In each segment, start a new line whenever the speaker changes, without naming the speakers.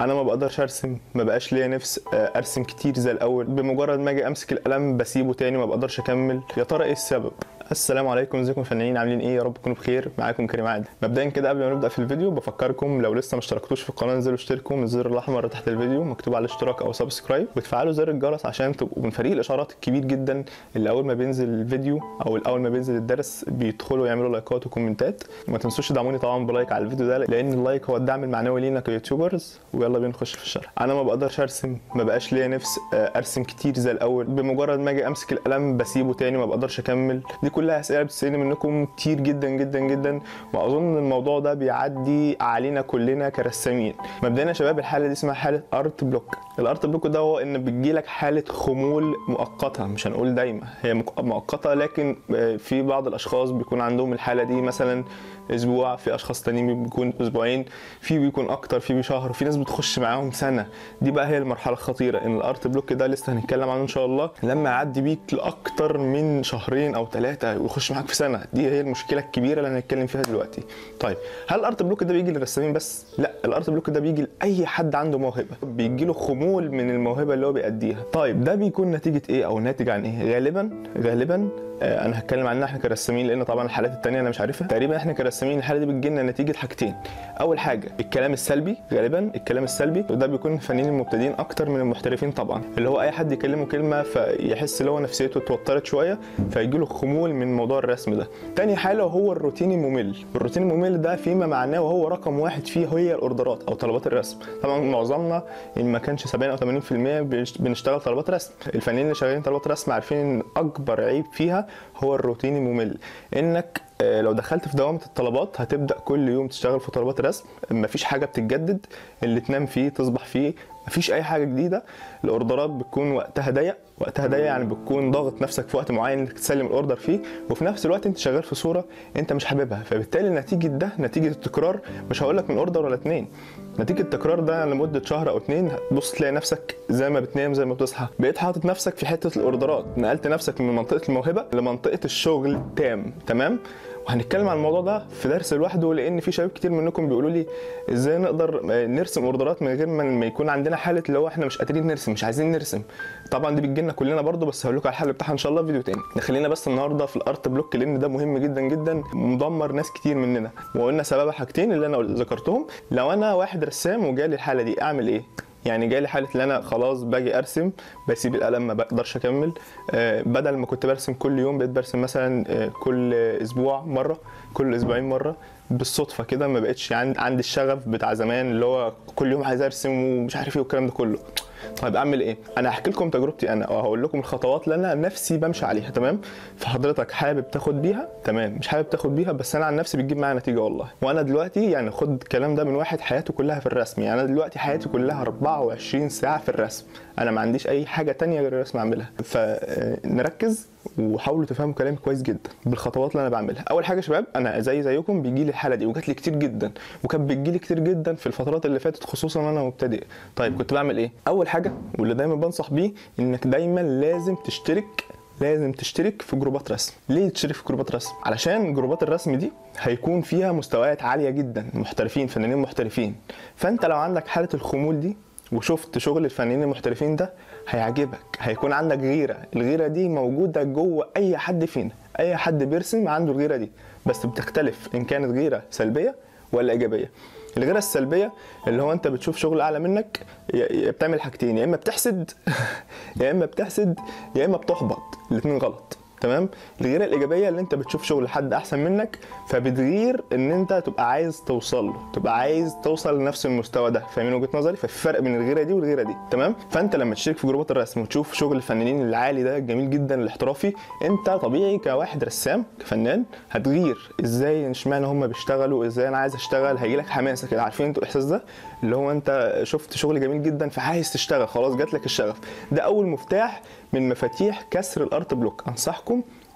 انا ما بقدرش ارسم ما بقاش ليا نفس آه، ارسم كتير زي الاول بمجرد ما اجي امسك القلم بسيبه تاني ما بقدرش اكمل يا ترى ايه السبب السلام عليكم ازيكم فنانين عاملين ايه يا رب تكونوا بخير معاكم كريم عادل مبدئيا كده قبل ما نبدا في الفيديو بفكركم لو لسه ما اشتركتوش في القناه انزلوا اشتركوا من الزر الاحمر تحت الفيديو مكتوب على الاشتراك او سبسكرايب وتفعلوا زر الجرس عشان تبقوا من فريق الاشعارات الكبير جدا اللي اول ما بينزل الفيديو او اول ما بينزل الدرس بيدخلوا يعملوا لايكات وكومنتات وما تنسوش تدعموني طبعا بلايك على الفيديو ده لان اللايك هو الدعم المعنوي لينا كيوتيوبرز ويلا بينا نخش في الشرح انا ما بقدرش ارسم ما بقاش ليا نفس آه، ارسم كتير زي الاول بمجرد ما اجي امسك القلم بسيبه تاني ما بقدرش اكمل دي كلها اسئله بتسالني منكم كتير جدا جدا جدا واظن ان الموضوع ده بيعدي علينا كلنا كرسامين مبدئيا يا شباب الحاله دي اسمها حاله ارت بلوك الارت بلوك ده هو ان بتجيلك حاله خمول مؤقته مش هنقول دايما هي مك- مؤقته لكن آه، في بعض الاشخاص بيكون عندهم الحاله دي مثلا اسبوع في اشخاص تانيين بيكون اسبوعين في بيكون اكتر في بشهر وفي ناس بتخش معاهم سنه دي بقى هي المرحله الخطيره ان الارت بلوك ده لسه هنتكلم عنه ان شاء الله لما يعدي بيك لاكتر من شهرين او ثلاثه ويخش معاك في سنه دي هي المشكله الكبيره اللي هنتكلم فيها دلوقتي طيب هل الارت بلوك ده بيجي للرسامين بس لا الارت بلوك ده بيجي لاي حد عنده موهبه بيجي له خمول من الموهبه اللي هو بيأديها طيب ده بيكون نتيجه ايه او ناتج عن ايه غالبا غالبا آه، انا هتكلم عنها احنا كرسامين لان طبعا الحالات التانية انا مش عارفها تقريبا احنا كرسامين الحاله دي بتجي لنا نتيجه حاجتين اول حاجه الكلام السلبي غالبا الكلام السلبي وده بيكون الفنانين المبتدئين اكتر من المحترفين طبعا اللي هو اي حد يكلمه كلمه فيحس ان هو نفسيته اتوترت شويه فيجي له خمول من موضوع الرسم ده تاني حاله وهو الروتين الممل الروتين الممل ده فيما معناه وهو رقم واحد فيه هي الاوردرات او طلبات الرسم طبعا معظمنا ان ما كانش 70 او 80% بنش- بنشتغل طلبات رسم الفنانين اللي شغالين طلبات رسم عارفين ان اكبر عيب فيها هو الروتين الممل انك آه، لو دخلت في دوامه الطلبات هتبدا كل يوم تشتغل في طلبات رسم مفيش حاجه بتتجدد اللي تنام فيه تصبح فيه مفيش اي حاجه جديده الاوردرات بتكون وقتها ضيق وقتها ضيق يعني بتكون ضاغط نفسك في وقت معين انك تسلم الاوردر فيه وفي نفس الوقت انت شغال في صوره انت مش حاببها فبالتالي نتيجه ده نتيجه التكرار مش هقول لك من اوردر ولا اتنين نتيجه التكرار ده لمده شهر او اتنين بص تلاقي نفسك زي ما بتنام زي ما بتصحى بقيت حاطط نفسك في حته الاوردرات نقلت نفسك من منطقه الموهبه لمنطقه الشغل تام تمام وهنتكلم عن الموضوع ده في درس لوحده لان في شباب كتير منكم بيقولوا لي ازاي نقدر نرسم اوردرات من غير ما ما يكون عندنا حاله اللي هو احنا مش قادرين نرسم مش عايزين نرسم طبعا دي بتجي لنا كلنا برضه بس هقول لكم على الحل بتاعها ان شاء الله في فيديو تاني خلينا بس النهارده في الارت بلوك لان ده مهم جدا جدا مدمر ناس كتير مننا وقلنا سببها حاجتين اللي انا ذكرتهم لو انا واحد رسام وجالي الحاله دي اعمل ايه يعني جالي حاله ان انا خلاص باجي ارسم بسيب القلم ما بقدرش اكمل آه، بدل ما كنت برسم كل يوم بقيت برسم مثلا آه، كل اسبوع مره كل اسبوعين مره بالصدفه كده ما بقتش عند عندي الشغف بتاع زمان اللي هو كل يوم عايز ارسم ومش عارف ايه والكلام ده كله طيب اعمل ايه انا هحكي لكم تجربتي انا وهقول لكم الخطوات اللي انا نفسي بمشي عليها تمام فحضرتك حابب تاخد بيها تمام مش حابب تاخد بيها بس انا عن نفسي بتجيب معايا نتيجه والله وانا دلوقتي يعني خد الكلام ده من واحد حياته كلها في الرسم يعني انا دلوقتي حياتي كلها 24 ساعه في الرسم انا ما عنديش اي حاجه تانية غير الرسم اعملها فنركز وحاولوا تفهموا كلامي كويس جدا بالخطوات اللي انا بعملها اول حاجه يا شباب انا زي زيكم بيجي لي الحاله دي وجات لي كتير جدا وكانت بتجي لي كتير جدا في الفترات اللي فاتت خصوصا وانا مبتدئ طيب كنت بعمل ايه اول حاجه واللي دايما بنصح بيه انك دايما لازم تشترك لازم تشترك في جروبات رسم ليه تشترك في جروبات رسم علشان جروبات الرسم دي هيكون فيها مستويات عاليه جدا محترفين فنانين محترفين فانت لو عندك حاله الخمول دي وشفت شغل الفنانين المحترفين ده هيعجبك هيكون عندك غيره الغيره دي موجوده جوه اي حد فينا اي حد بيرسم عنده الغيره دي بس بتختلف ان كانت غيره سلبيه ولا ايجابيه الغيره السلبيه اللي هو انت بتشوف شغل اعلى منك يا- يا بتعمل حاجتين يا اما بتحسد يا اما بتحسد يا اما بتحبط الاثنين غلط تمام الغيره الايجابيه اللي انت بتشوف شغل حد احسن منك فبتغير ان انت تبقى عايز توصل له تبقى عايز توصل لنفس المستوى ده فاهمين وجهه نظري ففي فرق بين الغيره دي والغيره دي تمام فانت لما تشترك في جروبات الرسم وتشوف شغل الفنانين العالي ده الجميل جدا الاحترافي انت طبيعي كواحد رسام كفنان هتغير ازاي اشمعنى هم بيشتغلوا ازاي انا عايز اشتغل هيجي لك حماسه كده عارفين انتوا الاحساس ده اللي هو انت شفت شغل جميل جدا فعايز تشتغل خلاص جات لك الشغف ده اول مفتاح من مفاتيح كسر الارت بلوك انصحكم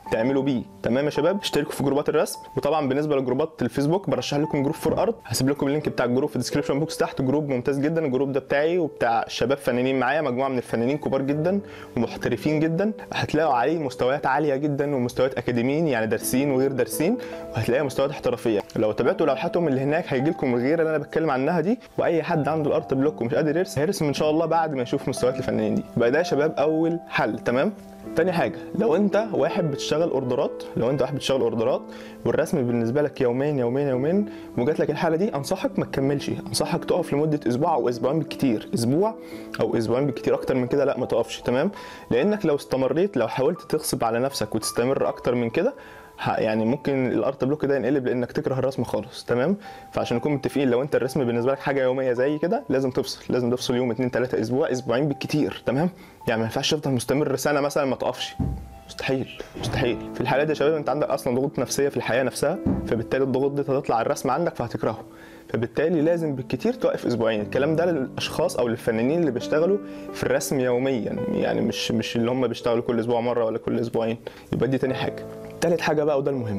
تعملوا بيه تمام يا شباب اشتركوا في جروبات الرسم وطبعا بالنسبه لجروبات الفيسبوك برشح لكم جروب فور ارت هسيب لكم اللينك بتاع الجروب في الديسكربشن بوكس تحت جروب ممتاز جدا الجروب ده بتاعي وبتاع شباب فنانين معايا مجموعه من الفنانين كبار جدا ومحترفين جدا هتلاقوا عليه مستويات عاليه جدا ومستويات اكاديميين يعني دارسين وغير دارسين وهتلاقي مستويات احترافيه لو تابعتوا لوحاتهم اللي هناك هيجي لكم غير اللي انا بتكلم عنها دي واي حد عنده الارت بلوك ومش قادر يرسم هيرسم ان شاء الله بعد ما يشوف مستويات الفنانين دي يبقى ده يا شباب اول حل تمام تاني حاجة لو انت واحد بتشتغل اوردرات لو انت واحد بتشتغل اوردرات والرسم بالنسبة لك يومين يومين يومين وجات لك الحالة دي انصحك ما تكملش انصحك تقف لمدة اسبوع او اسبوعين بالكتير اسبوع او اسبوعين بالكتير اكتر من كده لا ما تقفش تمام لانك لو استمريت لو حاولت تغصب على نفسك وتستمر اكتر من كده ه- يعني ممكن الارت بلوك ده ينقلب لانك تكره الرسم خالص تمام فعشان نكون متفقين لو انت الرسم بالنسبه لك حاجه يوميه زي كده لازم تفصل لازم تفصل يوم اتنين تلاته اسبوع اسبوعين بالكتير تمام يعني ما ينفعش تفضل مستمر سنه مثلا ما تقفش مستحيل مستحيل في الحالة دي يا شباب انت عندك اصلا ضغوط نفسيه في الحياه نفسها فبالتالي الضغوط دي هتطلع على الرسم عندك فهتكرهه فبالتالي لازم بالكتير توقف اسبوعين الكلام ده للاشخاص او للفنانين اللي بيشتغلوا في الرسم يوميا يعني مش مش اللي هم بيشتغلوا كل اسبوع مره ولا كل اسبوعين يبقى دي تاني حاجه تالت حاجه بقى وده المهم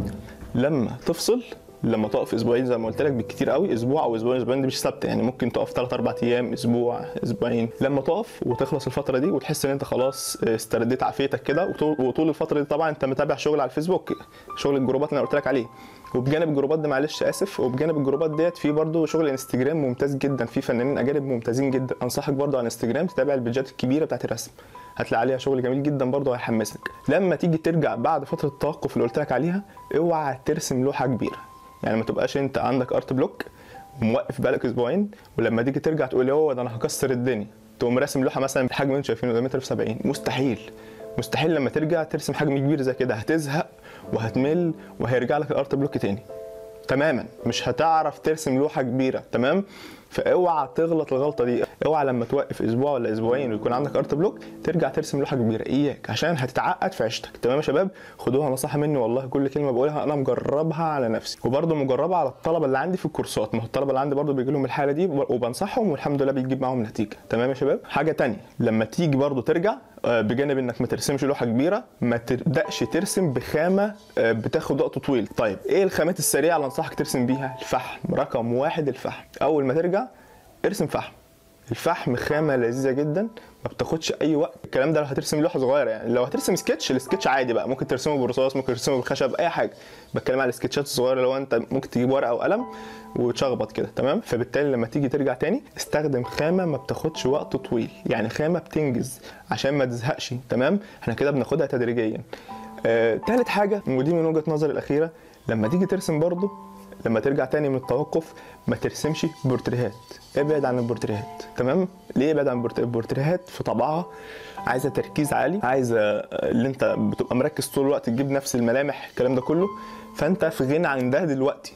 لما تفصل لما تقف اسبوعين زي ما قلت لك بالكتير قوي اسبوع او اسبوعين اسبوعين دي مش ثابته يعني ممكن تقف 3 4 ايام اسبوع اسبوعين لما تقف وتخلص الفتره دي وتحس ان انت خلاص استرديت عافيتك كده وطول, وطول الفتره دي طبعا انت متابع شغل على الفيسبوك شغل الجروبات اللي انا قلت لك عليه وبجانب الجروبات دي معلش اسف وبجانب الجروبات ديت في برضه شغل انستجرام ممتاز جدا في فنانين اجانب ممتازين جدا انصحك برضه على انستجرام تتابع البيجات الكبيره بتاعت الرسم هتلاقي عليها شغل جميل جدا برضه هيحمسك لما تيجي ترجع بعد فتره التوقف اللي قلت لك عليها اوعى ترسم لوحه كبيره يعني ما تبقاش انت عندك ارت بلوك وموقف بقالك اسبوعين ولما تيجي ترجع تقول هو ده انا هكسر الدنيا تقوم راسم لوحه مثلا بالحجم اللي انتوا شايفينه ده متر في 70 مستحيل مستحيل لما ترجع ترسم حجم كبير زي كده هتزهق وهتمل وهيرجع لك الارت بلوك تاني تماما مش هتعرف ترسم لوحه كبيره تمام فاوعى تغلط الغلطه دي اوعى لما توقف اسبوع ولا اسبوعين ويكون عندك ارت بلوك ترجع ترسم لوحه كبيره اياك عشان هتتعقد في عيشتك تمام يا شباب خدوها نصيحه مني والله كل كلمه بقولها انا مجربها على نفسي وبرده مجربها على الطلبه اللي عندي في الكورسات ما هو الطلبه اللي عندي برده بيجي لهم الحاله دي وبنصحهم والحمد لله بيجيب معاهم نتيجه تمام يا شباب حاجه تانية لما تيجي برده ترجع آه، بجانب انك ما ترسمش لوحه كبيره ما تبداش ترسم بخامه آه، بتاخد وقت طويل طيب ايه الخامات السريعه اللي انصحك ترسم بيها الفحم رقم واحد الفحم اول ما ترجع ارسم فحم الفحم خامه لذيذه جدا ما بتاخدش اي وقت الكلام ده لو هترسم لوحه صغيره يعني لو هترسم سكتش السكتش عادي بقى ممكن ترسمه بالرصاص ممكن ترسمه بالخشب اي حاجه بتكلم على السكتشات الصغيره لو انت ممكن تجيب ورقه وقلم وتشخبط كده تمام فبالتالي لما تيجي ترجع تاني استخدم خامه ما بتاخدش وقت طويل يعني خامه بتنجز عشان ما تزهقش تمام احنا كده بناخدها تدريجيا آه، تالت حاجه ودي من وجهه نظري الاخيره لما تيجي ترسم برضو لما ترجع تاني من التوقف ما ترسمش بورتريهات ابعد عن البورتريهات تمام ليه ابعد عن البورت- البورتريهات في طبعها عايزه تركيز عالي عايزه اللي انت بتبقى مركز طول الوقت تجيب نفس الملامح الكلام ده كله فانت في غنى عن ده دلوقتي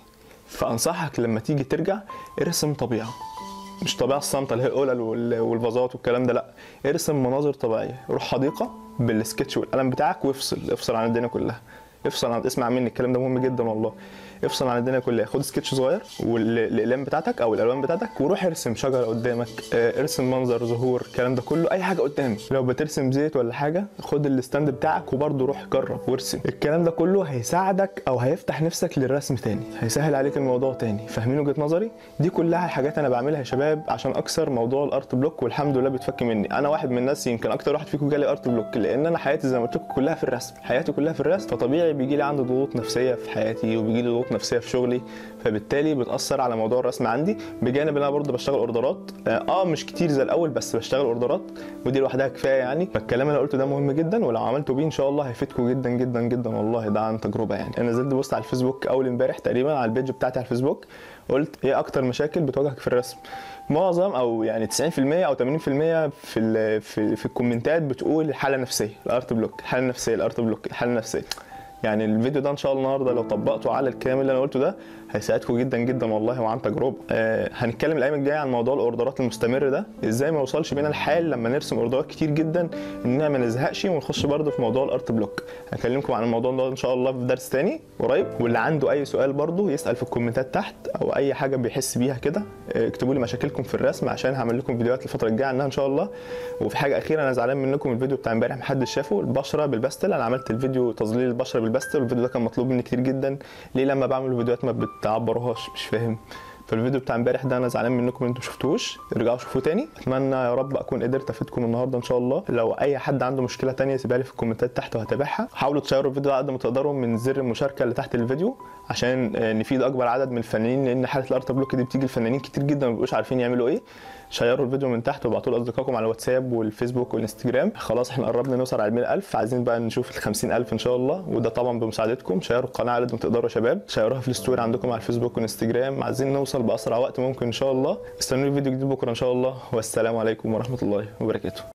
فانصحك لما تيجي ترجع ارسم طبيعه مش طبيعه الصامته اللي هي القلل وال- والفازات والكلام ده لا ارسم مناظر طبيعيه روح حديقه بالسكتش والقلم بتاعك وافصل افصل عن الدنيا كلها افصل عن اسمع مني الكلام ده مهم جدا والله افصل عن الدنيا كلها خد سكتش صغير والاقلام بتاعتك او الالوان بتاعتك وروح ارسم شجره قدامك اه، ارسم منظر زهور الكلام ده كله اي حاجه قدامك لو بترسم زيت ولا حاجه خد الستاند بتاعك وبرده روح جرب وارسم الكلام ده كله هيساعدك او هيفتح نفسك للرسم تاني هيسهل عليك الموضوع تاني فاهمين وجهه نظري دي كلها حاجات انا بعملها يا شباب عشان اكسر موضوع الارت بلوك والحمد لله بتفك مني انا واحد من الناس يمكن اكتر واحد فيكم جالي ارت بلوك لان انا حياتي زي ما قلت لكم كلها في الرسم حياتي كلها في الرسم فطبيعي بيجي لي عندي ضغوط نفسيه في حياتي وبيجي لي ضغوط نفسيه في شغلي فبالتالي بتاثر على موضوع الرسم عندي بجانب ان انا برضه بشتغل اوردرات اه آه، مش كتير زي الاول بس بشتغل اوردرات ودي لوحدها كفايه يعني فالكلام اللي أنا قلته ده مهم جدا ولو عملتوا بيه ان شاء الله هيفيدكم جدا جدا جدا والله ده عن تجربه يعني انا نزلت بوست على الفيسبوك اول امبارح تقريبا على البيج بتاعتي على الفيسبوك قلت ايه اكتر مشاكل بتواجهك في الرسم معظم او يعني 90% او 80% في ال في, في الكومنتات بتقول الحاله النفسيه الارت بلوك الحاله النفسيه الارت بلوك الحاله النفسيه يعني الفيديو ده ان شاء الله النهارده لو طبقته على الكلام اللي انا قلته ده هيساعدكم جدا جدا والله وعن تجربه آه هنتكلم الايام الجايه عن موضوع الاوردرات المستمر ده ازاي ما يوصلش بينا الحال لما نرسم اوردرات كتير جدا اننا ما نزهقش ونخش برضه في موضوع الارت بلوك هكلمكم عن الموضوع ده ان شاء الله في درس تاني قريب واللي عنده اي سؤال برضه يسال في الكومنتات تحت او اي حاجه بيحس بيها كده آه، اكتبوا لي مشاكلكم في الرسم عشان هعمل لكم فيديوهات الفتره الجايه عنها ان شاء الله وفي حاجه اخيره انا زعلان منكم الفيديو بتاع امبارح محدش شافه البشره بالباستل انا عملت الفيديو تظليل البشره بالباستل والفيديو ده كان مطلوب مني كتير جدا ليه لما بعمل فيديوهات ما بتعبروهاش مش فاهم فالفيديو بتاع امبارح ده انا زعلان منكم ان انتم شفتوهوش ارجعوا شوفوه تاني اتمنى يا رب اكون قدرت افيدكم النهارده ان شاء الله لو اي حد عنده مشكله تانية سيبها لي في الكومنتات تحت وهتابعها حاولوا تشيروا الفيديو ده على قد ما تقدروا من زر المشاركه اللي تحت الفيديو عشان آه، نفيد اكبر عدد من الفنانين لان حاله الارت بلوك دي بتيجي الفنانين كتير جدا ما بيبقوش عارفين يعملوا ايه شيروا الفيديو من تحت وابعتوه لاصدقائكم على الواتساب والفيسبوك والانستجرام خلاص احنا قربنا نوصل على 100000 عايزين بقى نشوف ال 50000 ان شاء الله وده طبعا بمساعدتكم شيروا القناه على قد ما تقدروا يا شباب شيروها في الستوري عندكم على الفيسبوك والانستجرام عايزين نوصل باسرع وقت ممكن ان شاء الله استنوني فيديو جديد بكره ان شاء الله والسلام عليكم ورحمه الله وبركاته